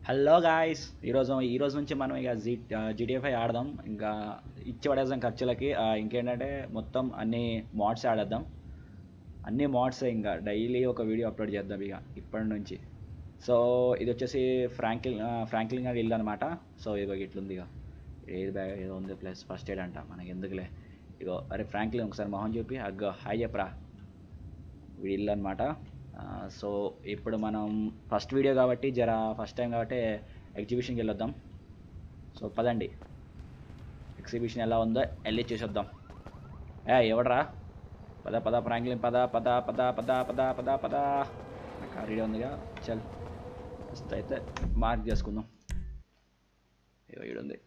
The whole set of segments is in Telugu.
హలో గాయస్ ఈరోజు ఈ రోజు నుంచి మనం ఇక జీ జీటీఎఫ్ఐ ఆడదాం ఇంకా ఇచ్చి పడేద్దాం ఖర్చులకి ఆ, ఇంకేంటంటే మొత్తం అన్ని మోడ్స్ ఆడేద్దాం అన్ని మోడ్స్ ఇంకా డైలీ ఒక వీడియో అప్లోడ్ చేద్దాం ఇక ఇప్పటి నుంచి సో ఇది వచ్చేసి ఫ్రాంక్లిన్ ఆ, ఫ్రాంక్లిన్ గారి ఇల్లు అనమాట సో ఇదిగో ఇట్లుంది ఇక ఏది బ్యాగ్ ఏదో ఉంది ప్లస్ ఫస్ట్ ఎయిడ్ అంట మనకి ఎందుకులే ఇగో అరే ఫ్రాంక్లిన్ ఒకసారి మొహం చూపి అగ్గో హాయ్ చెప్పరా వీడి ఇల్లు అనమాట సో ఇప్పుడు మనం ఫస్ట్ వీడియో కాబట్టి జర ఫస్ట్ టైం కాబట్టి ఎగ్జిబిషన్కి వెళ్ళొద్దాం సో పదండి ఎగ్జిబిషన్ ఎలా ఉందో వెళ్ళి చూసొద్దాం ఏ ఎవడరా పద పద ఫ్రాంక్లిన్ పద పద పద పద పద పద పద నాకు రెడీ ఉందిగా చల్ ఫస్ట్ అయితే మార్క్ చేసుకుందాం ఇగో ఈడుంది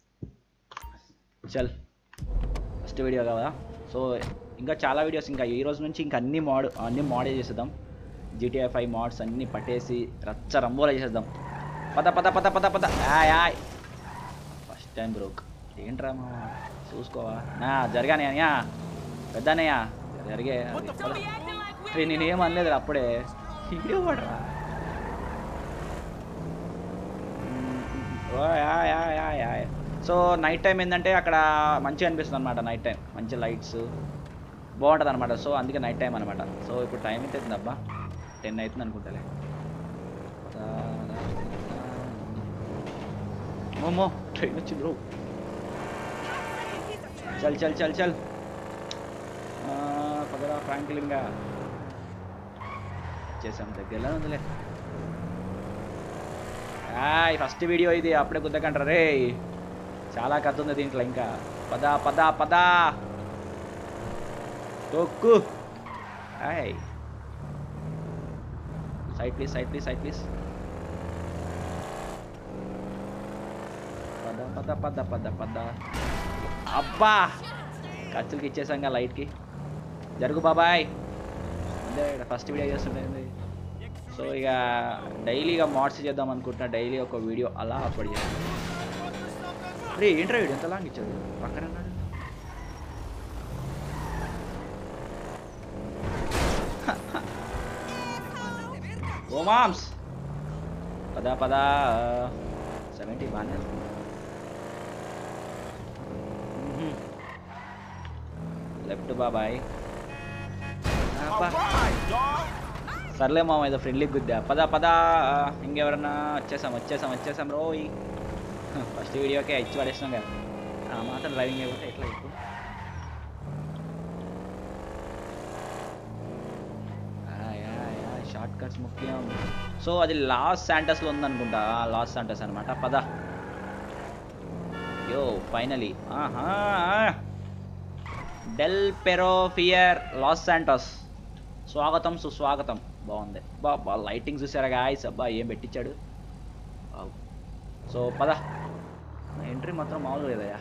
చల్ ఫస్ట్ వీడియో కదా సో ఇంకా చాలా వీడియోస్ ఇంకా ఈ రోజు నుంచి ఇంకా అన్ని మోడ్ అన్ని మోడే చేసేద్దాం జీటీఐ ఫైవ్ మోడ్స్ అన్ని పట్టేసి రచ్చ రంబోలా చేసేద్దాం పద పద పద పద పద ఆయ్ ఆయ్ ఫస్ట్ టైం బ్రోక్ ఏంట్రా మా చూసుకోవా నా జరగానయ్యా పెద్దనయ్యా జరిగే రే నేనేం అనలేదు అప్పుడే ఇదే పడరా oh yeah yeah yeah yeah so night time ఏంటంటే అక్కడ మంచిగా అనిపిస్తుంది అనమాట నైట్ టైం మంచి లైట్స్ బాగుంటుంది అనమాట సో అందుకే నైట్ టైం అనమాట సో ఇప్పుడు టైం ఎంత అవుతుంది అబ్బా టెన్ అవుతుంది అనుకుంటాలే మోమో ట్రైన్ వచ్చి బ్రో చల్ చల్ చల్ చల్ పదరా ఫ్రాంక్లిన్గా చేసాం దగ్గరలో ఉందిలే ఆయ్ ఫస్ట్ వీడియో ఇది అప్పుడే గుద్దకంటారా రే చాలా కథ ఉంది దీంట్లో ఇంకా పద పద పద తొక్కు hi side please side please side please పద పద పద పద పద అబ్బా ఖర్చులకి ఇచ్చేసాం లైట్కి జరుగు బాబాయ్ అదే ఫస్ట్ వీడియో చేస్తుండే సో ఇక డైలీగా మోడ్స్ చేద్దాం అనుకుంటున్నా డైలీ ఒక వీడియో అలా అప్లోడ్ చేయాలి రే ఏంట్రా వీడియో ఎంత లాంగ్ ఇచ్చాడు పక్కన అన్నాడు ఓ మామ్స్ పద పద సెవెంటీ బాగానే లెఫ్ట్ బాబాయ్ సర్లే మామ ఏదో ఫ్రెండ్లీ గుద్దా పద పద ఇంకెవరన్నా వచ్చేసాం వచ్చేసాం వచ్చేసాం రోయ్ ఫస్ట్ వీడియోకే ఇచ్చి పడేసినాం కదా ఆ మాత్రం డ్రైవింగ్ అయిపోతే ఎట్లా ఇప్పుడు షార్ట్ కట్స్ ముఖ్యం సో అది లాస్ శాంటస్లో ఉందనుకుంటా లాస్ శాంటస్ అనమాట పద యో ఫైనలీ ఆహా డెల్ పెరోఫియర్ లాస్ శాంటోస్ స్వాగతం సుస్వాగతం బాగుంది బా బా లైటింగ్ చూసారా గాయస్ అబ్బా ఏం పెట్టించాడు వావ్. సో పద ఎంట్రీ మాత్రం మామూలు లేదయ్యా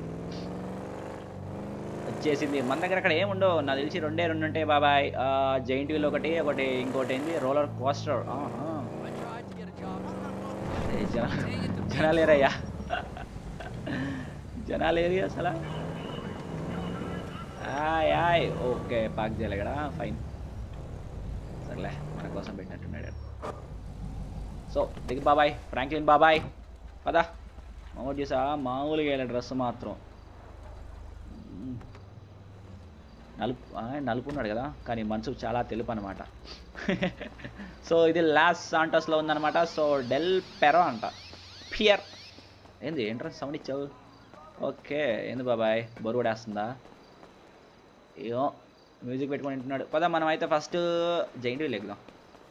వచ్చేసింది మన దగ్గర అక్కడ ఏముండవు నాకు తెలిసి రెండే రెండు ఉంటాయి బాబాయ్ జైంట్ వీల్ ఒకటి ఒకటి ఇంకోటి ఏంది రోలర్ కోస్టర్ జనాలేరయ్యా జనాలేరి అసలు ఆయ్ ఆయ్ ఓకే పాక్ చేయాలి ఇక్కడ ఫైన్ సర్లే మన కోసం పెట్టినట్టున్నాడు సో దిగు బాబాయ్ ఫ్రాంక్లిన్ బాబాయ్ పదా మామూలు చేసా మామూలుగా వెళ్ళాడు డ్రెస్ మాత్రం మ్మ్. నలుపు ఆ, నలుపు ఉన్నాడు కదా కానీ మనసు చాలా తెలుపు అనమాట సో ఇది లాస్ట్ సాంటస్లో ఉందన్నమాట సో డెల్ పెరో అంట ఫియర్ ఏంది ఏంట్రా సౌండ్ ఇచ్చావు ఓకే ఏంది బాబాయ్ బరువు వేస్తుందా ఏమో మ్యూజిక్ పెట్టుకొని వింటున్నాడు పద మనం అయితే ఫస్ట్ జైంట్ వీల్ ఎక్కుదాం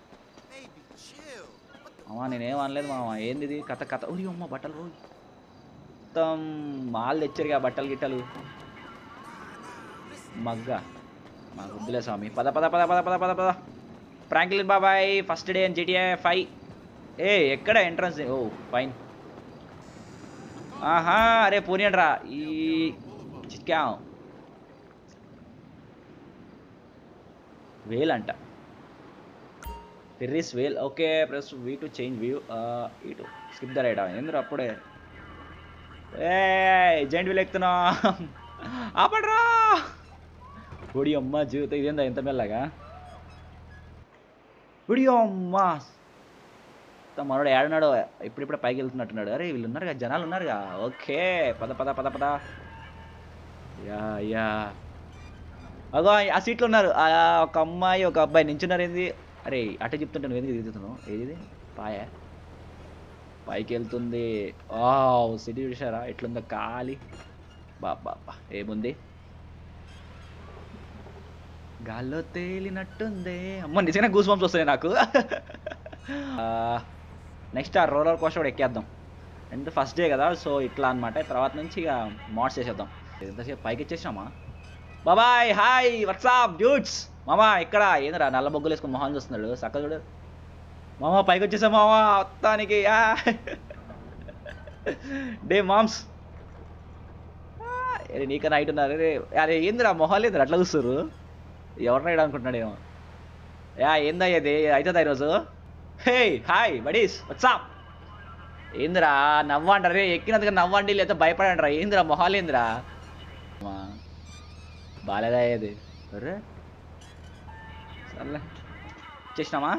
అమ్మా నేనేం అనలేదు మామ ఏంది ఇది కథ కథ ఓ అమ్మ బట్టలు రోజు మొత్తం మాల్ తెచ్చారు బట్టలు గిట్టలు మగ్గ మా వద్దులే స్వామి పద పద పద పద పద పద పద ఫ్రాంక్లిన్ బాబాయ్ ఫస్ట్ డే అని జీటీఐ ఫైవ్ ఏ ఎక్కడ ఎంట్రన్స్ ఓ ఫైన్ ఆహా అరే పోనీయండి రా ఈ చిక్కా వేల్ అంట ఫెర్రీస్ వేల్ ఓకే ప్లస్ వీ టు చేంజ్ వ్యూ ఇటు స్కిప్ ద రైట్ ఎందుకు అప్పుడే ఏ జైంట్ వీల్ ఎక్కుతున్నా ఆపడరా ఒడి అమ్మ జీవితం ఇదేందా ఎంత మెల్లగా ఒడి అమ్మ మొత్తం మనోడు ఏడున్నాడు ఇప్పుడిప్పుడు పైకి వెళ్తున్నట్టున్నాడు అరే వీళ్ళు ఉన్నారు కదా జనాలు ఉన్నారుగా ఓకే పద పద పద పద యా యా అగో ఆ సీట్లో ఉన్నారు ఆ ఒక అమ్మాయి ఒక అబ్బాయి నించున్నారు ఏంది అరే అటే చెప్తుంటే నువ్వు ఎందుకు దిగుతున్నావు ఏది ఇది? పాయ పైకి వెళ్తుంది ఆ సిటీ చూసారా ఎట్లుందో ఖాళీ బాబా బా ఏముంది గాల్లో తేలినట్టుంది అమ్మ నిజంగా గూస్ బంప్స్ వస్తాయి నాకు నెక్స్ట్ ఆ రోలర్ కోస్టర్ కూడా ఎక్కేద్దాం అంటే ఫస్ట్ డే కదా సో ఇట్లా అనమాట తర్వాత నుంచి ఇక మోడ్స్ చేసేద్దాం ఎంతసేపు పైకి వచ్చేసామా బాబాయ్ హాయ్ వాట్సాప్ డ్యూట్స్ మామా ఇక్కడ ఏందిరా నల్ల బొగ్గులు వేసుకుని మొహం చూస్తున్నాడు సక్క చూడు మామా పైకి వచ్చేసా మామా మొత్తానికి డే మామ్స్ అరే నీకన్నా నైట్ ఉన్నారు అరే అరే ఏందిరా మొహాలు ఏందిరా అట్లా చూస్తారు ఎవరినైనా అనుకుంటున్నాడు ఏమో యా ఏందయ్య ఇది అవుతుందా ఈరోజు హే హాయ్ బడీస్ వాట్సాప్ ఏందిరా నవ్వండి రే ఎక్కినందుకు నవ్వండి లేదా భయపడండి రా ఏందిరా మొహాలు ఏందిరా అమ్మా, బాలేదా ఇది అరే సర్లే వచ్చేసినామా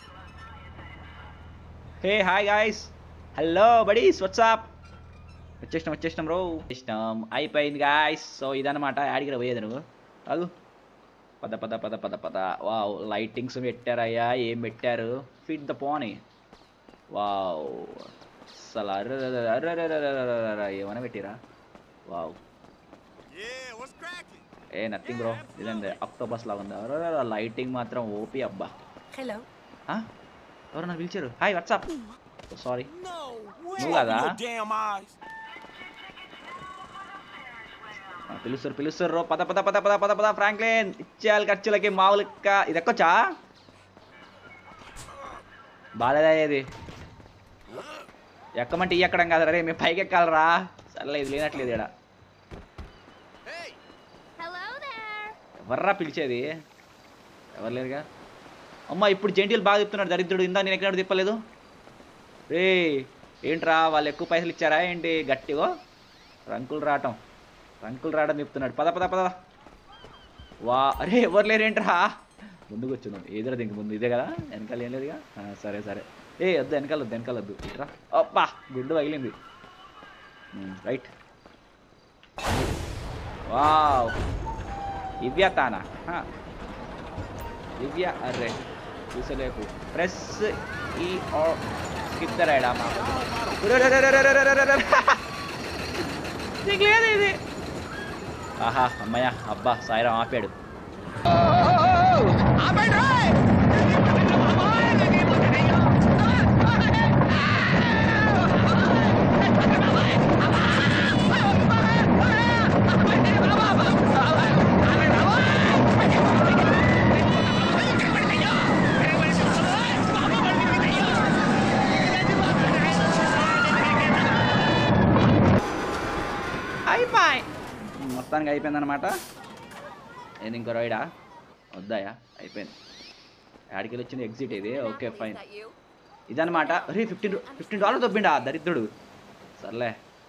hey hi guys hello buddies what's up వచ్చేసినాం వచ్చేసినాం రో వచ్చేసినాం అయిపోయింది గాయస్ సో ఇదన్నమాట యాడికి పోయేది నువ్వు అగు పద పద పద పద పద వావ్ లైటింగ్స్ పెట్టారయ్యా ఏం పెట్టారు ఫిట్ ద పోనీ వావ్ అసలు అర్ర ఏమైనా పెట్టిరా వావ్ Yeah, what's cracking? ఏ నథింగ్ బ్రో ఇదండి అక్టోబస్ లాగా ఉంది అర్ర లైటింగ్ మాత్రం ఓపి అబ్బా Hello. ఆ? ఎవరు నాకు పిలిచారు hi what's up sorry No way. నువ్వు కదా Your damn eyes. పిలుస్తారు పిలుస్తారు రో పద పద పద పద పద పద ఫ్రాంక్లిన్ ఇచ్చేయాలి ఖర్చులకి మామూలు ఇది ఎక్కొచ్చా బాలేదా ఇది ఎక్కమంటే ఈ ఎక్కడం కాదు రే మేము పైకి ఎక్కాలరా సర్లే ఇది లేనట్లేదు ఇక్కడ Hey, Hello there. ఎవర్రా పిలిచేది ఎవరు లేరుగా అమ్మ ఇప్పుడు జెంటీలు బాగా చెప్తున్నాడు దరిద్రుడు ఇందా నేను ఎక్కడ తిప్పలేదు రే ఏంట్రా వాళ్ళు ఎక్కువ పైసలు ఇచ్చారా ఏంటి గట్టిగో రంకులు రావటం రంకులు రావడం చెప్తున్నాడు పద పద పద వా అరే ఎవరు లేరేంట్రా ముందుకు వచ్చింది ఏదిరా దీనికి ముందు ఇదే కదా వెనకాల ఏం లేదుగా ఆ, సరే సరే ఏ వద్దు వెనకాల వద్దు వెనకాల వద్దు ఇట్రా అబ్బా గుండు పగిలింది రైట్ వావ్ దివ్య తానా హా. దివ్య అర్రే చూసలేకు ప్రెస్ ఈ స్కిప్ ద రైడ్ అమ్మా నీకు లేదు ఇది ఆహా అమ్మయ్య అబ్బా సాయిరాం ఆపాడు అయిపోయి మొత్తానికి అయిపోయిందనమాట ఏది ఇంకో రైడా వద్దాయా అయిపోయింది ఆడికి వచ్చింది ఎగ్జిట్ ఇది okay fine Is that you? ఇదన్నమాట అరే ఫిఫ్టీన్ ఫిఫ్టీన్ డాలర్ దొబ్బిండా దరిద్రుడు సర్లే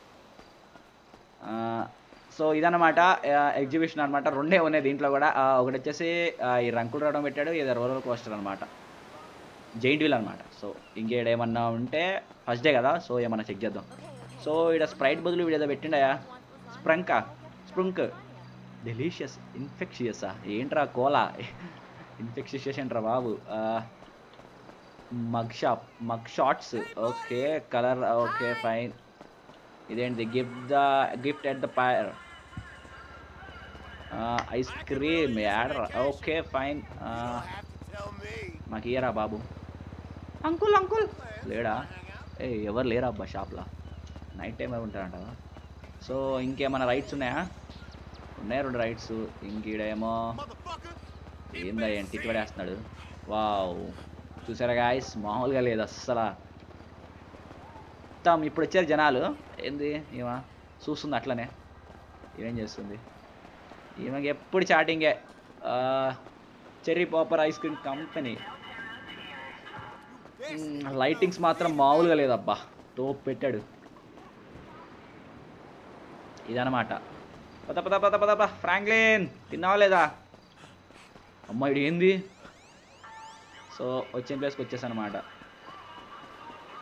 సో ఇదన్నమాట ఎగ్జిబిషన్ అనమాట రెండే ఉన్నాయి దీంట్లో కూడా ఆ, ఒకటి వచ్చేసి ఆ, ఈ రంకుడు రావడం పెట్టాడు ఇది రోలర్ కోస్టర్ అనమాట జైంట్ వీల్ అనమాట సో ఇంకేడేమన్నా ఉంటే ఫస్ట్ డే కదా సో ఏమన్నా చెక్ చేద్దాం సో ఇక్కడ స్ప్రైట్ బదులు వీడు ఏదో పెట్టిండయా స్ప్రంకా స్ప్రుంక్ డెలీషియస్ ఇన్ఫెక్షియసా ఏంట్రా కోలా ఇన్ఫెక్షియస్ ఏంట్రా బాబు mug shop mug shorts okay colour okay fine ఇదేంటి gift the gift at the pier ice cream ad okay fine you'll have to tell me. మాకు ఇయ్యరా బాబు అంకుల్ అంకుల్ లేడా ఏ ఎవరు లేరా అబ్బా షాప్లో నైట్ టైం ఎవరు ఉంటారంట సో ఇంకేమైనా రైట్స్ ఉన్నాయా ఉన్నాయి రెండు రైట్స్ ఇంకీడేమో Motherfucker. ఏందా ఏంటి తిట్టి పడేస్తున్నాడు వావ్ చూసారా గాయస్ మామూలుగా లేదు అస్సలు మొత్తం ఇప్పుడు వచ్చారు జనాలు ఏంది ఈమె చూస్తుంది అట్లనే ఏం చేస్తుంది ఈమెకి ఎప్పుడు చాటింగే cherry popper ice cream company lightings మాత్రం మామూలుగా లేదబ్బా తోపు పెట్టాడు ఇదనమాట పద పద పద పద పద ఫ్రాంక్లిన్ తిన్నావా లేదా అమ్మ ఇది ఏంది సో వచ్చిన ప్లేస్కి వచ్చేసానమాట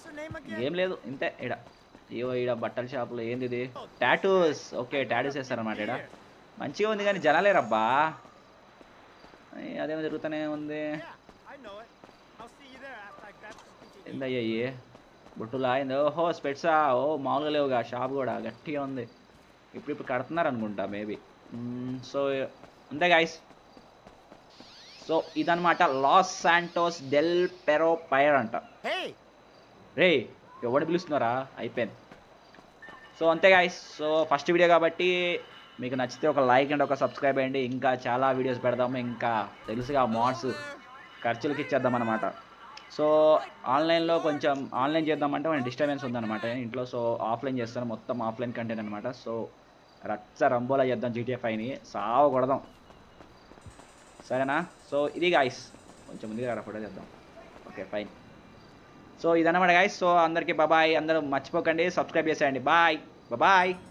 the name again? ఏం లేదు ఇంతే ఇడ అయ్యో ఈడ బట్టల షాపులో ఏంది ఇది టాటూస్ ఓకే టాటూస్ వేస్తారన్నమాట ఇడ మంచిగా ఉంది కానీ జనాలేరబ్బా అయ్, అదేమో జరుగుతూనే ఉంది Yeah, I know it. I'll see you there after I grab something to eat. ఏందయ్యా ఇయ్యి? బుట్టులా అయింది ఓహో స్పెట్సా ఓ మామూలుగా లేవుగా షాప్ కూడా గట్టిగా ఉంది ఇప్పుడు ఇప్పుడు కడుతున్నారు అనుకుంటా మేబీ సో అంతే గాయస్ సో ఇదనమాట Los Santos del Perro pier అంట Hey, రే ఎవరిని పిలుస్తున్నారా అయిపోయింది సో అంతే గాయస్ సో ఫస్ట్ వీడియో కాబట్టి మీకు నచ్చితే ఒక లైక్ అండ్ ఒక సబ్స్క్రైబ్ అయ్యండి ఇంకా చాలా వీడియోస్ పెడదాము ఇంకా తెలుసుగా మోడ్స్ ఖర్చులకి ఇచ్చేద్దాం అనమాట సో ఆన్లైన్లో కొంచెం ఆన్లైన్ చేద్దామంటే కొంచెం డిస్టర్బెన్స్ ఉందన్నమాట ఇంట్లో సో ఆఫ్లైన్ చేస్తాను మొత్తం ఆఫ్లైన్ కంటెంట్ అనమాట సో రచ్చ రంబోలా చేద్దాం జీటీఎఫ్ ఐని సావ కొడదాం సరేనా సో ఇది గాయస్ కొంచెం ముందుగా ఫోటో చేద్దాం ఓకే ఫైన్ సో ఇదన్నమాట గాయస్ సో అందరికీ బాబాయ్ అందరూ మర్చిపోకండి సబ్స్క్రైబ్ చేసేయండి బాయ్ బాయ్